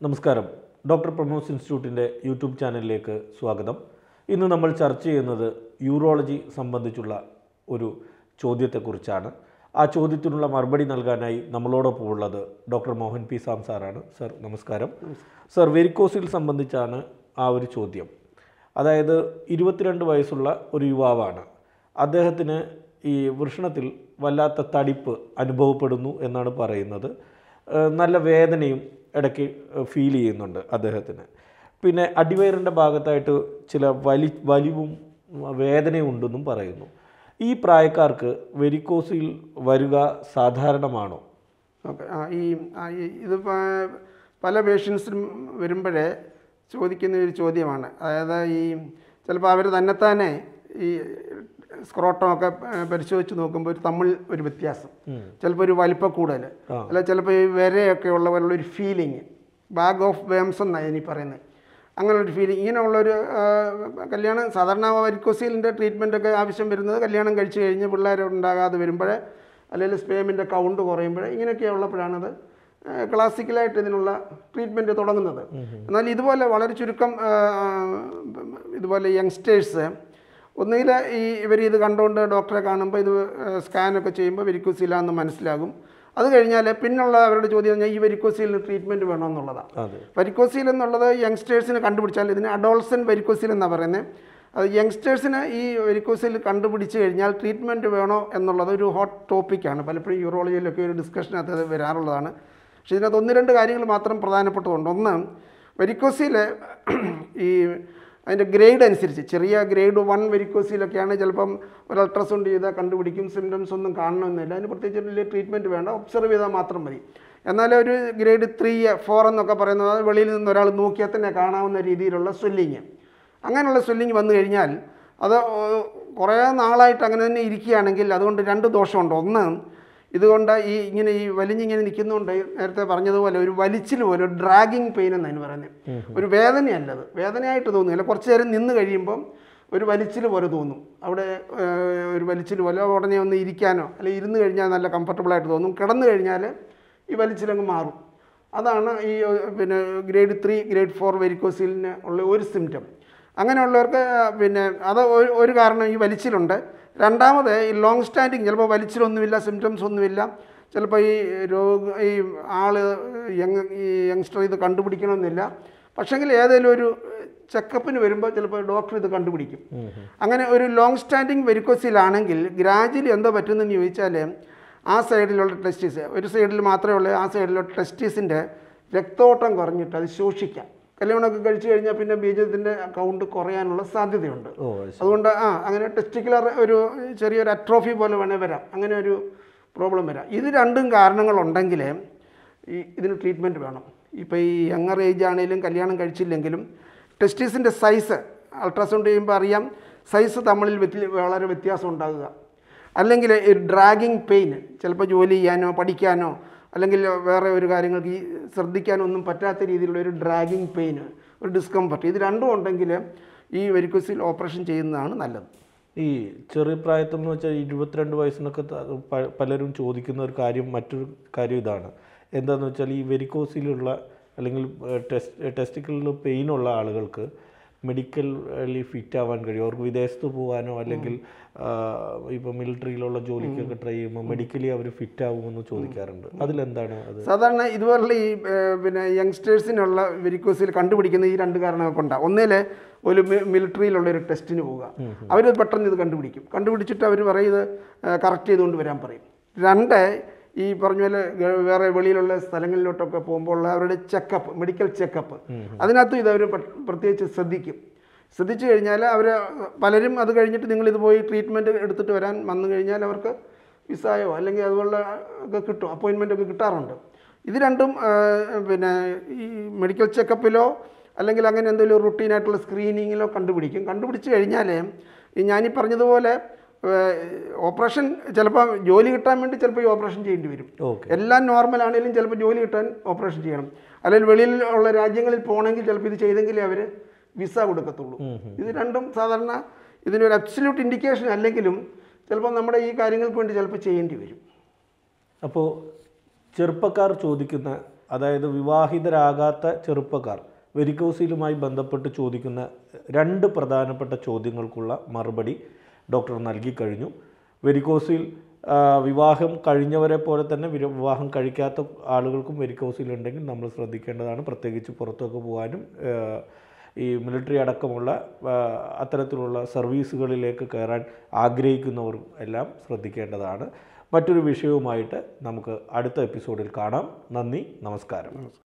നമസ്കാരം doctor പ്രമോസ് ഇൻസ്റ്റിറ്റ്യൂട്ടിൻ്റെ YouTube ചാനലിലേക്ക് സ്വാഗതം ഇന്ന് നമ്മൾ ചർച്ച ചെയ്യുന്നത് യൂറോളജി സംബന്ധിച്ചുള്ള ഒരു ചോദ്യത്തെക്കുറിച്ചാണ് ആ ചോദ്യത്തിനുള്ള മറുപടി നൽകാനായി നമ്മളോടൊപ്പം ഉള്ളത് ഡോക്ടർ മോഹൻ പി സാം സാറാണ് സർ നമസ്കാരം സർ വെരിക്കോസിൽ സംബന്ധിച്ചാണ് ആ ഒരു ചോദ്യം അതായത് ഇരുപത്തിരണ്ട് വയസ്സുള്ള ഒരു യുവാവാണ് അദ്ദേഹത്തിന് ഈ വൃഷണത്തിൽ വല്ലാത്ത തടിപ്പ് അനുഭവപ്പെടുന്നു എന്നാണ് പറയുന്നത് ഏഹ് നല്ല വേദനയും ഇടയ്ക്ക് ഫീൽ ചെയ്യുന്നുണ്ട് അദ്ദേഹത്തിന് പിന്നെ അടിവയറിൻ്റെ ഭാഗത്തായിട്ട് ചില വലി വലിവും വേദനയും ഉണ്ടെന്നും പറയുന്നു ഈ പ്രായക്കാർക്ക് വെരിക്കോസിൽ വരിക സാധാരണമാണോ ഓക്കെ ആ ഈ ആ, ഈ ഇത് പ- പല പേഷ്യൻസിനും വരുമ്പോഴേ ചോദിക്കുന്ന ഒരു ചോദ്യമാണ് അതായത് ഈ ചിലപ്പോൾ അവർ തന്നെത്താനെ ഈ സ്ക്രോട്ടമൊക്കെ ഏഹ്, പരിശോധിച്ച് നോക്കുമ്പോൾ ഒരു തമ്മിൽ ഒരു വ്യത്യാസം ചിലപ്പോൾ ഒരു വലിപ്പ കൂടുതൽ അല്ല ചിലപ്പോൾ ഈ വരയൊക്കെ ഉള്ള പോലുള്ള ഒരു ഫീലിങ് ബാഗ് ഓഫ് വേംസ് എന്നാണ് ഇനി പറയുന്നത് അങ്ങനെ ഒരു ഫീലിംഗ് ഇങ്ങനെയുള്ളൊരു ആ, കല്യാണം സാധാരണ വരിക്കോസീലിൻ്റെ ട്രീറ്റ്മെൻറ്റൊക്കെ ആവശ്യം വരുന്നത് കല്യാണം കഴിച്ച് കഴിഞ്ഞ് പിള്ളേർ ഉണ്ടാകാതെ വരുമ്പോഴേ അല്ലെങ്കിൽ സ്പേമിൻ്റെ കൗണ്ട് കുറയുമ്പോൾ ഇങ്ങനെയൊക്കെ ഉള്ളപ്പോഴാണത് ക്ലാസിക്കലായിട്ട് ഇതിനുള്ള ട്രീറ്റ്മെൻറ്റ് തുടങ്ങുന്നത് എന്നാൽ ഇതുപോലെ വളരെ ചുരുക്കം ആ, ഇതുപോലെ യങ്സ്റ്റേഴ്സ് ഒന്നുകിൽ ഈ ഇവർ ഇത് കണ്ടുകൊണ്ട് ഡോക്ടറെ കാണുമ്പോൾ ഇത് സ്കാനൊക്കെ ചെയ്യുമ്പോൾ വെരിക്കോസില എന്ന് മനസ്സിലാകും അത് കഴിഞ്ഞാൽ പിന്നുള്ള അവരുടെ ചോദ്യം പറഞ്ഞാൽ ഈ വെരിക്കോസിലിന് ട്രീറ്റ്മെൻറ്റ് വേണമെന്നുള്ളതാണ് അതെ വരിക്കോസീൽ എന്നുള്ളത് യങ്സ്റ്റേഴ്സിന് കണ്ടുപിടിച്ചാൽ ഇതിന് അഡോൾസൻ വരിക്കോസീൽ എന്നാണ് പറയുന്നത് അത് യങ്സ്റ്റേഴ്സിന് ഈ വരിക്കോസീൽ കണ്ടുപിടിച്ച് കഴിഞ്ഞാൽ ട്രീറ്റ്മെൻറ്റ് വേണോ എന്നുള്ളത് ഒരു ഹോട്ട് ടോപ്പിക്കാണ് പലപ്പോഴും യൂറോളജിയിലൊക്കെ ഒരു ഡിസ്കഷനകത്ത് അത് വരാറുള്ളതാണ് പക്ഷേ ഇതിനകത്ത് ഒന്ന് രണ്ട് കാര്യങ്ങൾ മാത്രം പ്രധാനപ്പെട്ടതുണ്ട് ഒന്ന് വരിക്കോസീൽ ഈ അതിൻ്റെ ഗ്രേഡ് അനുസരിച്ച് ചെറിയ ഗ്രേഡ് വൺ വെരിക്കോസിലൊക്കെയാണ് ചിലപ്പം ഒരു അൾട്രാസൗണ്ട് ചെയ്താൽ കണ്ടുപിടിക്കും സിംറ്റംസ് ഒന്നും കാണണമെന്നില്ല അതിന് പ്രത്യേകിച്ച് വലിയ ട്രീറ്റ്മെൻറ്റ് വേണ്ട ഒബ്സർവ് ചെയ്താൽ മാത്രം മതി എന്നാൽ ഒരു ഗ്രേഡ് ത്രീ ഫോർ എന്നൊക്കെ പറയുന്നത് അത് വെളിയിൽ നിന്ന് ഒരാൾ നോക്കിയാൽ തന്നെ കാണാവുന്ന രീതിയിലുള്ള സ്വെല്ലിങ് അങ്ങനെയുള്ള സ്വെല്ലിങ് വന്നു കഴിഞ്ഞാൽ അത് ഏഹ്, കുറേ നാളായിട്ട് അങ്ങനെ തന്നെ ഇരിക്കുകയാണെങ്കിൽ അതുകൊണ്ട് രണ്ട് ദോഷമുണ്ട് ഒന്ന് ഇതുകൊണ്ട് ഈ ഇങ്ങനെ ഈ വലിഞ്ഞിങ്ങനെ നിൽക്കുന്നതുകൊണ്ട് നേരത്തെ പറഞ്ഞതുപോലെ ഒരു വലിച്ചിൽ പോലെ ഒരു ഡ്രാഗിങ് പെയിൻ എന്നാണ് പറയുന്നത് ഒരു വേദനയല്ലത് വേദനയായിട്ട് തോന്നുന്നില്ല കുറച്ച് നേരം നിന്ന് കഴിയുമ്പം ഒരു വലിച്ചിൽ പോലെ തോന്നും അവിടെ ഏഹ്, ഒരു വലിച്ചിൽ പോലെ ഉടനെ ഒന്ന് ഇരിക്കാനോ അല്ലെങ്കിൽ ഇരുന്ന് കഴിഞ്ഞാൽ നല്ല കംഫർട്ടബിളായിട്ട് തോന്നും കിടന്നു കഴിഞ്ഞാൽ ഈ വലിച്ചിലങ്ങ് മാറും അതാണ് ഈ ഏഹ്, പിന്നെ ഗ്രേഡ് ത്രീ ഗ്രേഡ് ഫോർ വെരിക്കോസിലിന് ഉള്ള ഒരു സിംറ്റം അങ്ങനെയുള്ളവർക്ക് ആ, പിന്നെ അത് ഒരു ഒരു കാരണം ഈ വലിച്ചിലുണ്ട് രണ്ടാമത് ഈ ലോങ് സ്റ്റാൻഡിങ് ചിലപ്പോൾ വലിച്ചിലൊന്നുമില്ല സിംറ്റംസ് ഒന്നുമില്ല ചിലപ്പോൾ ഈ രോഗ ഈ ആൾ യങ് ഈ യങ്സ്റ്റർ ഇത് കണ്ടുപിടിക്കണമെന്നില്ല പക്ഷെങ്കിൽ ഏതെങ്കിലും ഒരു ചെക്കപ്പിന് വരുമ്പോൾ ചിലപ്പോൾ ഡോക്ടർ ഇത് കണ്ടുപിടിക്കും അങ്ങനെ ഒരു ലോങ് സ്റ്റാൻഡിങ് വെരിക്കോസിലാണെങ്കിൽ ഗ്രാജുവലി എന്തോ പറ്റുന്നതെന്ന് ചോദിച്ചാൽ ആ സൈഡിലുള്ള ടെസ്റ്റീസ് ഒരു സൈഡിൽ മാത്രമേ ഉള്ളൂ ആ സൈഡിലുള്ള ടെസ്റ്റീസിൻ്റെ രക്തോട്ടം കുറഞ്ഞിട്ട് അത് ശോഷിക്കാം കല്യാണമൊക്കെ കഴിച്ചു കഴിഞ്ഞാൽ പിന്നെ ബീജത്തിൻ്റെ കൗണ്ട് കുറയാനുള്ള സാധ്യതയുണ്ട് ഓ അത് ശരി. അതുകൊണ്ട് ആ അങ്ങനെ ടെസ്റ്റിക്കുലർ ഒരു ചെറിയൊരു അട്രോഫി പോലെ വേണേൽ വരാം അങ്ങനെ ഒരു പ്രോബ്ലം വരാം ഇത് രണ്ടും കാരണങ്ങളുണ്ടെങ്കിൽ ഈ ഇതിന് ട്രീറ്റ്മെൻറ്റ് വേണം ഇപ്പോൾ ഈ യങ്ങർ ഏജ് ആണെങ്കിലും കല്യാണം കഴിച്ചില്ലെങ്കിലും ടെസ്റ്റീസിൻ്റെ സൈസ് അൾട്രാസൗണ്ട് ചെയ്യുമ്പോൾ അറിയാം സൈസ് തമ്മിൽ വ്യത്യ- വളരെ വ്യത്യാസം ഉണ്ടാകുക അല്ലെങ്കിൽ ഒരു ഡ്രാഗിങ് പെയിൻ ചിലപ്പോൾ ജോലി ചെയ്യാനോ പഠിക്കാനോ അല്ലെങ്കിൽ വേറെ ഒരു കാര്യങ്ങൾക്ക് ഈ ശ്രദ്ധിക്കാനോ ഒന്നും പറ്റാത്ത രീതിയിലുള്ള ഒരു ഡ്രാഗിങ് പെയിൻ ഒരു ഡിസ്കംഫർട്ട് ഇത് രണ്ടും ഉണ്ടെങ്കിൽ ഈ വെരിക്കോസിൽ ഓപ്പറേഷൻ ചെയ്യുന്നതാണ് നല്ലത് ഈ ചെറിയ പ്രായത്തിൽ എന്ന് വെച്ചാൽ ഇരുപത്തിരണ്ട് വയസ്സിനൊക്കെ ത- പ- പലരും ചോദിക്കുന്ന ഒരു കാര്യം മറ്റൊരു കാര്യം ഇതാണ് എന്താണെന്ന് വെച്ചാൽ ഈ വെരിക്കോസിലുള്ള അല്ലെങ്കിൽ ടെസ്റ്റ് ടെസ്റ്റിക്കലിൽ പെയിനുള്ള ആളുകൾക്ക് മെഡിക്കലി ഫിറ്റ് ആവാൻ കഴിയും അവർക്ക് വിദേശത്ത് പോകാനോ അല്ലെങ്കിൽ ഇപ്പോൾ മിലിറ്ററിയിലുള്ള ജോലിക്കൊക്കെ ട്രൈ ചെയ്യുമ്പോൾ മെഡിക്കലി അവർ ഫിറ്റ് ആകുമെന്ന് ചോദിക്കാറുണ്ട് അതിലെന്താണ് അത് സാധാരണ ഇതുപോലുള്ള ഈ ഏഹ്, പിന്നെ യങ്സ്റ്റേഴ്സിനുള്ള വെരിക്കോസിൽ കണ്ടുപിടിക്കുന്ന ഈ രണ്ട് കാരണങ്ങൾ കൊണ്ടാണ് ഒന്നിൽ ഒരു മി- മിലിറ്ററിയിലുള്ള ഒരു ടെസ്റ്റിന് പോവുക അവർ പെട്ടെന്ന് ഇത് കണ്ടുപിടിക്കും കണ്ടുപിടിച്ചിട്ട് അവർ പറയും ഇത് കറക്റ്റ് ചെയ്തുകൊണ്ട് വരാൻ പറയും രണ്ട് ഈ പറഞ്ഞ പോലെ ഗ- വേറെ വെളിയിലുള്ള സ്ഥലങ്ങളിലോട്ടൊക്കെ പോകുമ്പോൾ ഉള്ള അവരുടെ ചെക്കപ്പ് മെഡിക്കൽ ചെക്കപ്പ് അതിനകത്തും ഇത് അവർ പ്രത്യേകിച്ച് ശ്രദ്ധിക്കും ശ്രദ്ധിച്ചു കഴിഞ്ഞാൽ അവർ പലരും അത് കഴിഞ്ഞിട്ട് നിങ്ങൾ ഇത് പോയി ട്രീറ്റ്മെൻറ്റ് എടുത്തിട്ട് വരാൻ വന്നു കഴിഞ്ഞാൽ അവർക്ക് വിസായോ അല്ലെങ്കിൽ അതുപോലെ ഒക്കെ കിട്ടും അപ്പോയിൻമെൻ്റ് ഒക്കെ കിട്ടാറുണ്ട് ഇത് രണ്ടും ആ, പിന്നെ ഈ മെഡിക്കൽ ചെക്കപ്പിലോ അല്ലെങ്കിൽ അങ്ങനെ എന്തെങ്കിലും റുട്ടീനായിട്ടുള്ള സ്ക്രീനിങ്ങിലോ കണ്ടുപിടിക്കും കണ്ടുപിടിച്ച് കഴിഞ്ഞാൽ ഈ ഞാനീ പറഞ്ഞതുപോലെ ഓപ്പറേഷൻ ചിലപ്പോൾ ജോലി കിട്ടാൻ വേണ്ടി ചിലപ്പോൾ ഈ ഓപ്പറേഷൻ ചെയ്യേണ്ടി വരും ഓക്കെ എല്ലാം നോർമൽ ആണെങ്കിലും ചിലപ്പോൾ ജോലി കിട്ടാൻ ഓപ്പറേഷൻ ചെയ്യണം അല്ലെങ്കിൽ വെളിയിൽ ഉള്ള രാജ്യങ്ങളിൽ പോകണമെങ്കിൽ ചിലപ്പോൾ ഇത് ചെയ്തെങ്കിലേ അവർ വിസ കൊടുക്കത്തുള്ളൂ ഇത് രണ്ടും സാധാരണ ഇതിനൊരു അബ്സല്യൂട്ട് ഇൻഡിക്കേഷൻ അല്ലെങ്കിലും ചിലപ്പോൾ നമ്മുടെ ഈ കാര്യങ്ങൾക്ക് വേണ്ടി ചിലപ്പോൾ ചെയ്യേണ്ടി വരും അപ്പോൾ ചെറുപ്പക്കാർ ചോദിക്കുന്ന അതായത് വിവാഹിതരാകാത്ത ചെറുപ്പക്കാർ വെരിക്കോസിലുമായി ബന്ധപ്പെട്ട് ചോദിക്കുന്ന രണ്ട് പ്രധാനപ്പെട്ട ചോദ്യങ്ങൾക്കുള്ള മറുപടി ഡോക്ടർ നൽകിക്കഴിഞ്ഞു വെരിക്കോസിൽ ആ, വിവാഹം കഴിഞ്ഞവരെ പോലെ തന്നെ വിര- വിവാഹം കഴിക്കാത്ത ആളുകൾക്കും വെരിക്കോസിൽ ഉണ്ടെങ്കിൽ നമ്മൾ ശ്രദ്ധിക്കേണ്ടതാണ് പ്രത്യേകിച്ച് പുറത്തൊക്കെ പോകാനും ആ, ഈ മിലിറ്ററി അടക്കമുള്ള ആ, അത്തരത്തിലുള്ള സർവീസുകളിലേക്ക് കയറാൻ ആഗ്രഹിക്കുന്നവർ എല്ലാം ശ്രദ്ധിക്കേണ്ടതാണ് മറ്റൊരു വിഷയവുമായിട്ട് നമുക്ക് അടുത്ത എപ്പിസോഡിൽ കാണാം നന്ദി നമസ്കാരം